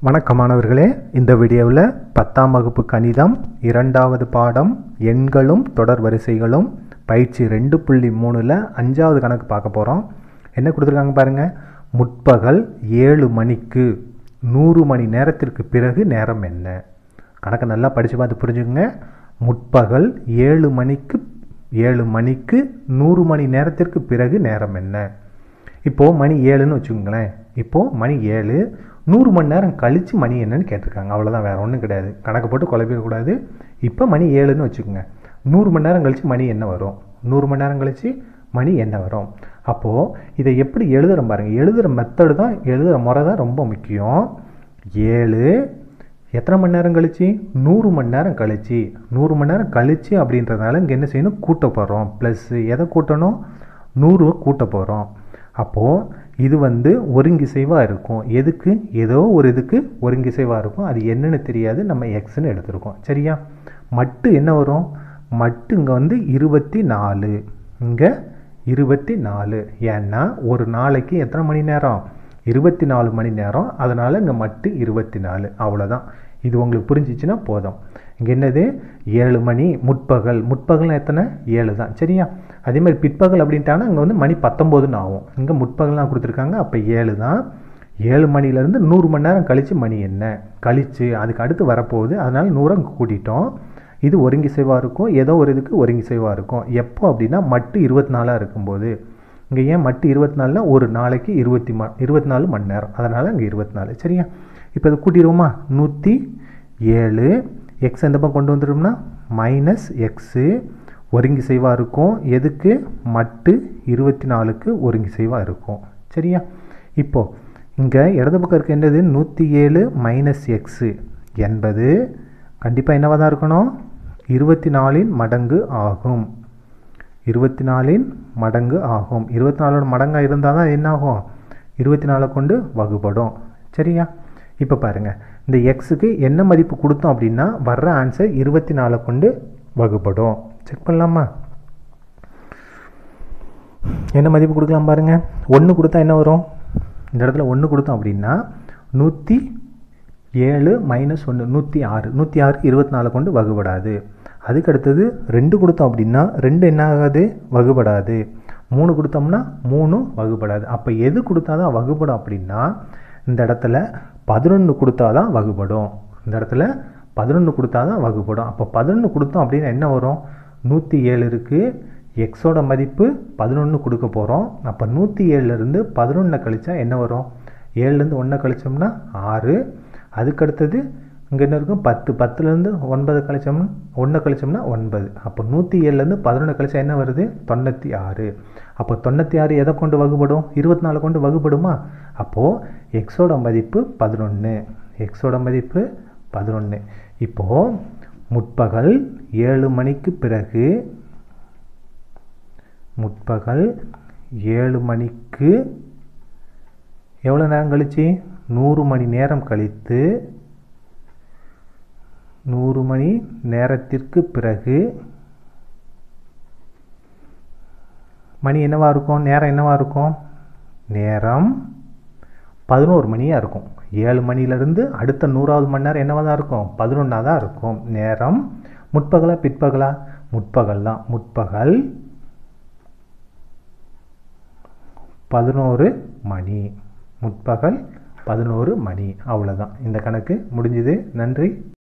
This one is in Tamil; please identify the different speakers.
Speaker 1: வணக்கம் மாணவர்களே இந்த வீடியோவில் பத்தாம் வகுப்பு கணிதம் இரண்டாவது பாடம் எண்களும் தொடர் வரிசைகளும் பயிற்சி ரெண்டு புள்ளி மூணில் அஞ்சாவது கணக்கு பார்க்க போகிறோம் என்ன கொடுத்துருக்காங்க பாருங்கள் முற்பகல் ஏழு மணிக்கு நூறு மணி நேரத்திற்கு பிறகு நேரம் என்ன கணக்கை நல்லா படித்து பார்த்து புரிஞ்சுக்கங்க முற்பகல் ஏழு மணிக்கு ஏழு மணிக்கு நூறு மணி நேரத்திற்கு பிறகு நேரம் என்ன இப்போது மணி ஏழுன்னு வச்சுக்கோங்களேன் இப்போது மணி ஏழு நூறு மணி நேரம் கழித்து மணி என்னன்னு கேட்டிருக்காங்க அவ்வளோதான் வேறு ஒன்றும் கிடையாது கணக்கு போட்டு குழப்பிடக்கூடாது இப்போ மணி ஏழுன்னு வச்சுக்கோங்க நூறு மணி நேரம் கழித்து மணி என்ன வரும் நூறு மணி நேரம் கழித்து மணி என்ன வரும் அப்போது இதை எப்படி எழுதுகிறோம் பாருங்கள் எழுதுகிற மெத்தடு தான் எழுதுகிற முறை தான் ரொம்ப முக்கியம் ஏழு எத்தனை மணி நேரம் கழிச்சு நூறு மணி நேரம் கழிச்சு நூறு மணி நேரம் கழிச்சு அப்படின்றதுனால இங்கே என்ன செய்யணும் கூட்ட போகிறோம் ப்ளஸ்ஸு எதை கூட்டணும் நூறு கூட்ட போகிறோம் அப்போது இது வந்து ஒருங்கிசைவாக இருக்கும் எதுக்கு ஏதோ ஒரு இதுக்கு ஒருங்கிசைவாக இருக்கும் அது என்னன்னு தெரியாது நம்ம எக்ஸ்ன்னு எடுத்திருக்கோம் சரியா மட்டு என்ன வரும் மட்டு இங்கே வந்து இருபத்தி நாலு இங்கே இருபத்தி நாலு ஏன்னா ஒரு நாளைக்கு எத்தனை மணி நேரம் இருபத்தி நாலு மணி நேரம் அதனால் இங்கே மட்டு இருபத்தி நாலு அவ்வளோதான் இது உங்களுக்கு புரிஞ்சிச்சுன்னா போதும் இங்கே என்னது ஏழு மணி முற்பகல் முற்பகல்னா எத்தனை ஏழு தான் சரியா அதே மாதிரி பிற்பகல் அப்படின்ட்டாங்கன்னா இங்கே வந்து மணி பத்தொம்போதுன்னு ஆகும் இங்கே முற்பகல்லாம் கொடுத்துருக்காங்க அப்போ ஏழு தான் ஏழு மணிலேருந்து நூறு மணி நேரம் கழித்து மணி என்ன கழித்து அதுக்கு அடுத்து வரப்போகுது அதனால் நூறை கூட்டிட்டோம் இது ஒருங்கிசைவாக இருக்கும் ஏதோ ஒரு இதுக்கு ஒருங்கிசைவாக இருக்கும் எப்போ அப்படின்னா மட்டு இருபத்தி நாலாக இருக்கும்போது இங்கே ஏன் மட்டு இருபத்தி நாலுனா ஒரு நாளைக்கு இருபத்தி ம இருபத்தி நாலு மணி நேரம் அதனால் இங்கே இருபத்தி நாலு சரியா இப்போ இதை கூட்டிடுவோமா நூற்றி ஏழு எக்ஸ் எந்த பக்கம் கொண்டு வந்துடும்னா மைனஸ் எக்ஸு ஒருங்கிசைவாக இருக்கும் எதுக்கு மட்டு இருபத்தி நாலுக்கு ஒருங்கிசைவாக இருக்கும் சரியா இப்போது இங்கே இடது பக்கம் இருக்க என்னது நூற்றி ஏழு மைனஸ் எக்ஸு என்பது கண்டிப்பாக என்னவாக தான் இருக்கணும் இருபத்தி நாலின் மடங்கு ஆகும் இருபத்தி நாலின் மடங்கு ஆகும் இருபத்தி நாலோட மடங்காக இருந்தால் தான் என்ன ஆகும் இருபத்தி நாலை கொண்டு வகுப்படும் சரியா இப்போ பாருங்கள் இந்த எக்ஸுக்கு என்ன மதிப்பு கொடுத்தோம் அப்படின்னா வர்ற ஆன்சர் இருபத்தி நாலை கொண்டு வகுப்படும் செக் பண்ணலாமா என்ன மதிப்பு கொடுக்கலாம் பாருங்கள் ஒன்று கொடுத்தா என்ன வரும் இந்த இடத்துல ஒன்று கொடுத்தோம் அப்படின்னா நூற்றி ஏழு மைனஸ் ஒன்று நூற்றி ஆறு நூற்றி ஆறு இருபத்தி நாலு கொண்டு வகுபடாது அதுக்கு அடுத்தது ரெண்டு கொடுத்தோம் அப்படின்னா ரெண்டு என்ன ஆகாது வகுபடாது மூணு கொடுத்தோம்னா மூணும் வகுபடாது அப்போ எது கொடுத்தா தான் வகுபடும் அப்படின்னா இந்த இடத்துல பதினொன்று கொடுத்தா தான் வகுபடும் இந்த இடத்துல பதினொன்று கொடுத்தா தான் வகுப்படும் அப்போ பதினொன்று கொடுத்தோம் அப்படின்னா என்ன வரும் நூற்றி ஏழு இருக்குது எக்ஸோட மதிப்பு பதினொன்று கொடுக்க போகிறோம் அப்போ நூற்றி ஏழுலேருந்து பதினொன்றை கழிச்சா என்ன வரும் ஏழுலேருந்து ஒன்றை கழிச்சோம்னா ஆறு அதுக்கடுத்தது இங்கே என்ன இருக்கும் பத்து பத்துலேருந்து ஒன்பது கழிச்சோம்னா ஒன்றை கழிச்சோம்னா ஒன்பது அப்போ நூற்றி ஏழுலேருந்து பதினொன்று கழிச்சா என்ன வருது தொண்ணூற்றி ஆறு அப்போ தொண்ணூற்றி ஆறு எதை கொண்டு வகுப்படும் இருபத்தி நாலு கொண்டு வகுப்படுமா அப்போது எக்ஸோட மதிப்பு பதினொன்று எக்ஸோட மதிப்பு பதினொன்று இப்போது முற்பகல் ஏழு மணிக்கு பிறகு முற்பகல் ஏழு மணிக்கு எவ்வளோ நேரம் கழிச்சு நூறு மணி நேரம் கழித்து நூறு மணி நேரத்திற்கு பிறகு மணி என்னவாக இருக்கும் நேரம் என்னவாக இருக்கும் நேரம் பதினோரு மணியாக இருக்கும் ஏழு மணிலேருந்து அடுத்த நூறாவது மணி நேரம் என்னவாக தான் இருக்கும் பதினொன்றா தான் இருக்கும் நேரம் முற்பகலா பிற்பகலா முற்பகல் தான் முற்பகல் பதினோரு மணி முற்பகல் பதினோரு மணி அவ்வளோதான் இந்த கணக்கு முடிஞ்சுது நன்றி